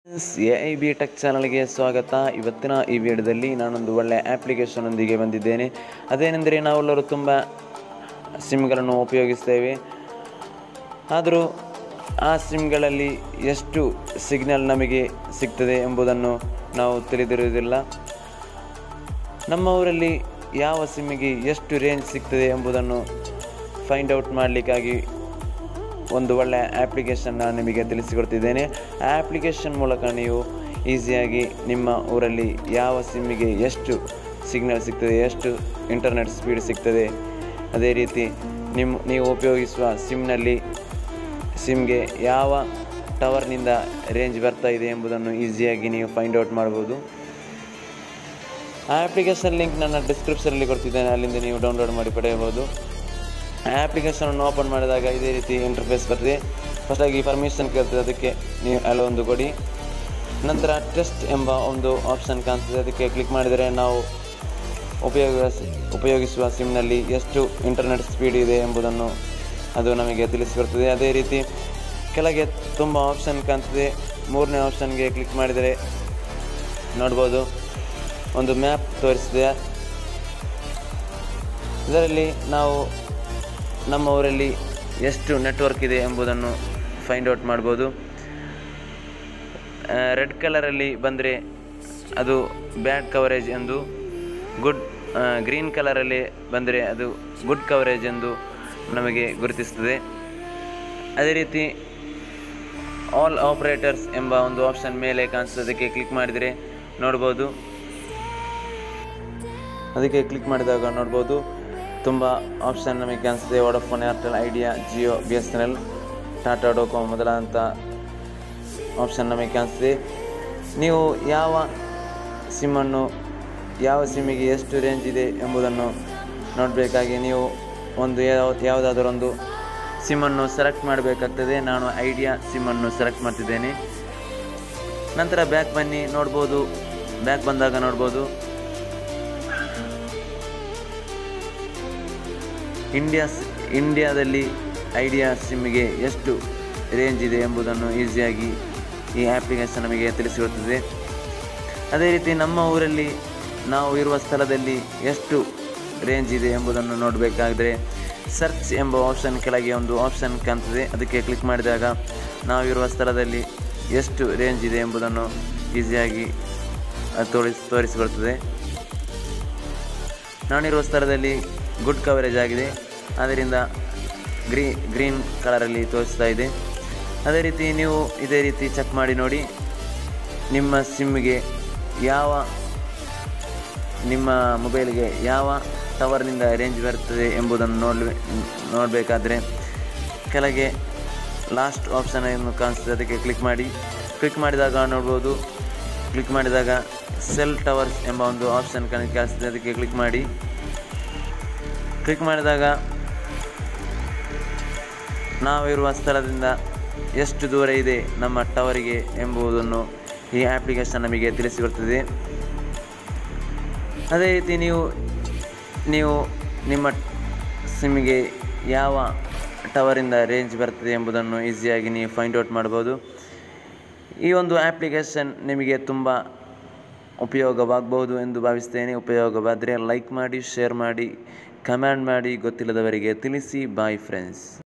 A I B tech ಚಾನಲ್ಗೆ ಸ್ವಾಗತ ಇವತ್ತಿನ ಈ ವಿಡಿಯೋದಲ್ಲಿ ನಾನೊಂದು ಒಳ್ಳೆಯ ಆ್ಯಪ್ಲಿಕೇಶನ್ ಒಂದಿಗೆ ಬಂದಿದ್ದೇನೆ ಅದೇನೆಂದರೆ ನಾವೆಲ್ಲರೂ ತುಂಬ ಸಿಮ್ಗಳನ್ನು ಉಪಯೋಗಿಸ್ತೇವೆ ಆದರೂ ಆ ಸಿಮ್ಗಳಲ್ಲಿ ಎಷ್ಟು ಸಿಗ್ನಲ್ ನಮಗೆ ಸಿಗ್ತದೆ ಎಂಬುದನ್ನು ನಾವು ತಿಳಿದಿರುವುದಿಲ್ಲ ನಮ್ಮ ಊರಲ್ಲಿ ಯಾವ ಸಿಮ್ಮಿಗೆ ಎಷ್ಟು ರೇಂಜ್ ಸಿಗ್ತದೆ ಎಂಬುದನ್ನು ಫೈಂಡ್ ಔಟ್ ಮಾಡಲಿಕ್ಕಾಗಿ ಒಂದು ಒಳ್ಳೆಯ ಆ್ಯಪ್ಲಿಕೇಶನ್ ನಾನು ನಿಮಗೆ ತಿಳಿಸಿಕೊಡ್ತಿದ್ದೇನೆ ಆ ಆ್ಯಪ್ಲಿಕೇಶನ್ ಮೂಲಕ ನೀವು ಈಸಿಯಾಗಿ ನಿಮ್ಮ ಊರಲ್ಲಿ ಯಾವ ಸಿಮ್ಮಿಗೆ ಎಷ್ಟು ಸಿಗ್ನಲ್ ಸಿಗ್ತದೆ ಎಷ್ಟು ಇಂಟರ್ನೆಟ್ ಸ್ಪೀಡ್ ಸಿಗ್ತದೆ ಅದೇ ರೀತಿ ನಿಮ್ಮ ನೀವು ಉಪಯೋಗಿಸುವ ಸಿಮ್ನಲ್ಲಿ ಸಿಮ್ಗೆ ಯಾವ ಟವರ್ನಿಂದ ರೇಂಜ್ ಬರ್ತಾ ಇದೆ ಎಂಬುದನ್ನು ಈಸಿಯಾಗಿ ನೀವು ಫೈಂಡ್ ಔಟ್ ಮಾಡ್ಬೋದು ಆ ಆ್ಯಪ್ಲಿಕೇಶನ್ ಲಿಂಕ್ ನನ್ನ ಡಿಸ್ಕ್ರಿಪ್ಷನಲ್ಲಿ ಕೊಡ್ತಿದ್ದೇನೆ ಅಲ್ಲಿಂದ ನೀವು ಡೌನ್ಲೋಡ್ ಮಾಡಿ ಪಡೆಯಬಹುದು ಆ ಆ್ಯಪ್ಲಿಕೇಶನನ್ನು ಓಪನ್ ಮಾಡಿದಾಗ ಇದೇ ರೀತಿ ಇಂಟರ್ಫೇಸ್ ಬರ್ತದೆ ಫಸ್ಟಾಗಿ ಪರ್ಮಿಷನ್ ಕೇಳ್ತದೆ ಅದಕ್ಕೆ ನೀವು ಅಲ್ಲೋ ಒಂದು ಕೊಡಿ ನಂತರ ಟೆಸ್ಟ್ ಎಂಬ ಒಂದು ಆಪ್ಷನ್ ಕಾಣ್ತದೆ ಅದಕ್ಕೆ ಕ್ಲಿಕ್ ಮಾಡಿದರೆ ನಾವು ಉಪಯೋಗಿಸ ಉಪಯೋಗಿಸುವ ಸಿಮ್ನಲ್ಲಿ ಎಷ್ಟು ಇಂಟರ್ನೆಟ್ ಸ್ಪೀಡ್ ಇದೆ ಎಂಬುದನ್ನು ಅದು ನಮಗೆ ತಿಳಿಸಿಕೊಡ್ತದೆ ಅದೇ ರೀತಿ ಕೆಳಗೆ ತುಂಬ ಆಪ್ಷನ್ ಕಾಣ್ತದೆ ಮೂರನೇ ಆಪ್ಷನ್ಗೆ ಕ್ಲಿಕ್ ಮಾಡಿದರೆ ನೋಡ್ಬೋದು ಒಂದು ಮ್ಯಾಪ್ ತೋರಿಸಿದೆ ಇದರಲ್ಲಿ ನಾವು ನಮ್ಮ ಊರಲ್ಲಿ ಎಷ್ಟು ನೆಟ್ವರ್ಕ್ ಇದೆ ಎಂಬುದನ್ನು ಫೈಂಡ್ ಔಟ್ ಮಾಡ್ಬೋದು ರೆಡ್ ಕಲರಲ್ಲಿ ಬಂದರೆ ಅದು ಬ್ಯಾಡ್ ಕವರೇಜ್ ಎಂದು ಗುಡ್ ಗ್ರೀನ್ ಕಲರಲ್ಲಿ ಬಂದರೆ ಅದು ಗುಡ್ ಕವರೇಜ್ ಎಂದು ನಮಗೆ ಗುರುತಿಸ್ತದೆ ಅದೇ ರೀತಿ ಆಲ್ ಆಪರೇಟರ್ಸ್ ಎಂಬ ಒಂದು ಆಪ್ಷನ್ ಮೇಲೆ ಕಾಣಿಸ್ತದೆ ಅದಕ್ಕೆ ಕ್ಲಿಕ್ ಮಾಡಿದರೆ ನೋಡ್ಬೋದು ಅದಕ್ಕೆ ಕ್ಲಿಕ್ ಮಾಡಿದಾಗ ನೋಡ್ಬೋದು ತುಂಬ ಆಪ್ಷನ್ ನಮಗೆ ಕಾಣಿಸ್ತದೆ Vodafone Airtel Idea Jio B S N L Tata Docomo ಮೊದಲಾದಂಥ ಆಪ್ಷನ್ ನಮಗೆ ಕಾಣಿಸ್ತದೆ ನೀವು ಯಾವ ಸಿಮ್ಮನ್ನು ಯಾವ ಸಿಮ್ಮಿಗೆ ಎಷ್ಟು ರೇಂಜ್ ಇದೆ ಎಂಬುದನ್ನು ನೋಡಬೇಕಾಗಿ ನೀವು ಒಂದು ಯಾವ ಯಾವುದಾದರೂ ಒಂದು ಸಿಮ್ಮನ್ನು ಸೆಲೆಕ್ಟ್ ಮಾಡಬೇಕಾಗ್ತದೆ ನಾನು ಐಡಿಯಾ ಸಿಮ್ಮನ್ನು ಸೆಲೆಕ್ಟ್ ಮಾಡ್ತಿದ್ದೇನೆ ನಂತರ ಬ್ಯಾಕ್ ಬನ್ನಿ ನೋಡ್ಬೋದು ಬ್ಯಾಕ್ ಬಂದಾಗ ನೋಡ್ಬೋದು ಇಂಡಿಯಾ ಇಂಡಿಯಾದಲ್ಲಿ ಐಡಿಯಾ ಸಿಮ್ಮಿಗೆ ಎಷ್ಟು ರೇಂಜ್ ಇದೆ ಎಂಬುದನ್ನು ಈಸಿಯಾಗಿ ಈ ಆ್ಯಪ್ಲಿಕೇಶನ್ ನಮಗೆ ತಿಳಿಸಿಕೊಡ್ತದೆ ಅದೇ ರೀತಿ ನಮ್ಮ ಊರಲ್ಲಿ ನಾವು ಇರುವ ಸ್ಥಳದಲ್ಲಿ ಎಷ್ಟು ರೇಂಜ್ ಇದೆ ಎಂಬುದನ್ನು ನೋಡಬೇಕಾದರೆ ಸರ್ಚ್ ಎಂಬ ಆಪ್ಷನ್ ಕೆಳಗೆ ಒಂದು ಆಪ್ಷನ್ ಕಾಣ್ತದೆ ಅದಕ್ಕೆ ಕ್ಲಿಕ್ ಮಾಡಿದಾಗ ನಾವಿರುವ ಸ್ಥಳದಲ್ಲಿ ಎಷ್ಟು ರೇಂಜ್ ಇದೆ ಎಂಬುದನ್ನು ಈಸಿಯಾಗಿ ಅದು ತೋರಿಸಿ ತೋರಿಸಿಕೊಡ್ತದೆ ನಾನಿರುವ ಸ್ಥಳದಲ್ಲಿ ಗುಡ್ ಕವರೇಜ್ ಆಗಿದೆ ಆದ್ದರಿಂದ ಗ್ರೀ ಗ್ರೀನ್ ಕಲರಲ್ಲಿ ತೋರಿಸ್ತಾ ಇದೆ ಅದೇ ರೀತಿ ನೀವು ಇದೇ ರೀತಿ ಚೆಕ್ ಮಾಡಿ ನೋಡಿ ನಿಮ್ಮ ಸಿಮ್ಗೆ ಯಾವ ನಿಮ್ಮ ಮೊಬೈಲ್ಗೆ ಯಾವ ಟವರ್ನಿಂದ ರೇಂಜ್ ಬರ್ತದೆ ಎಂಬುದನ್ನು ನೋಡ್ಬೇ ನೋಡಬೇಕಾದ್ರೆ ಕೆಳಗೆ ಲಾಸ್ಟ್ ಆಪ್ಷನ್ ಏನು ಕಾಣಿಸ್ತದೆ ಅದಕ್ಕೆ ಕ್ಲಿಕ್ ಮಾಡಿ ಕ್ಲಿಕ್ ಮಾಡಿದಾಗ ನೋಡ್ಬೋದು ಕ್ಲಿಕ್ ಮಾಡಿದಾಗ ಸೆಲ್ ಟವರ್ಸ್ ಎಂಬ ಒಂದು ಆಪ್ಷನ್ ಕಾಣಿಸ್ತದೆ ಅದಕ್ಕೆ ಕ್ಲಿಕ್ ಮಾಡಿ ಕ್ಲಿಕ್ ಮಾಡಿದಾಗ ನಾವಿರುವ ಸ್ಥಳದಿಂದ ಎಷ್ಟು ದೂರ ಇದೆ ನಮ್ಮ ಟವರಿಗೆ ಎಂಬುದನ್ನು ಈ ಆ್ಯಪ್ಲಿಕೇಶನ್ ನಮಗೆ ತಿಳಿಸಿಕೊಡ್ತದೆ ಅದೇ ರೀತಿ ನೀವು ನೀವು ನಿಮ್ಮ ಸಿಮ್ಮಿಗೆ ಯಾವ ಟವರಿಂದ ರೇಂಜ್ ಬರ್ತದೆ ಎಂಬುದನ್ನು ಈಸಿಯಾಗಿ ನೀವು ಫೈಂಡ್ ಔಟ್ ಮಾಡ್ಬೋದು ಈ ಒಂದು ಆ್ಯಪ್ಲಿಕೇಶನ್ ನಿಮಗೆ ತುಂಬ ಉಪಯೋಗವಾಗಬಹುದು ಎಂದು ಭಾವಿಸ್ತೇನೆ ಉಪಯೋಗವಾದರೆ ಲೈಕ್ ಮಾಡಿ ಶೇರ್ ಮಾಡಿ ಕಮೆಂಟ್ ಮಾಡಿ ಗೊತ್ತಿಲ್ಲದವರಿಗೆ ತಿಳಿಸಿ ಬಾಯ್ ಫ್ರೆಂಡ್ಸ್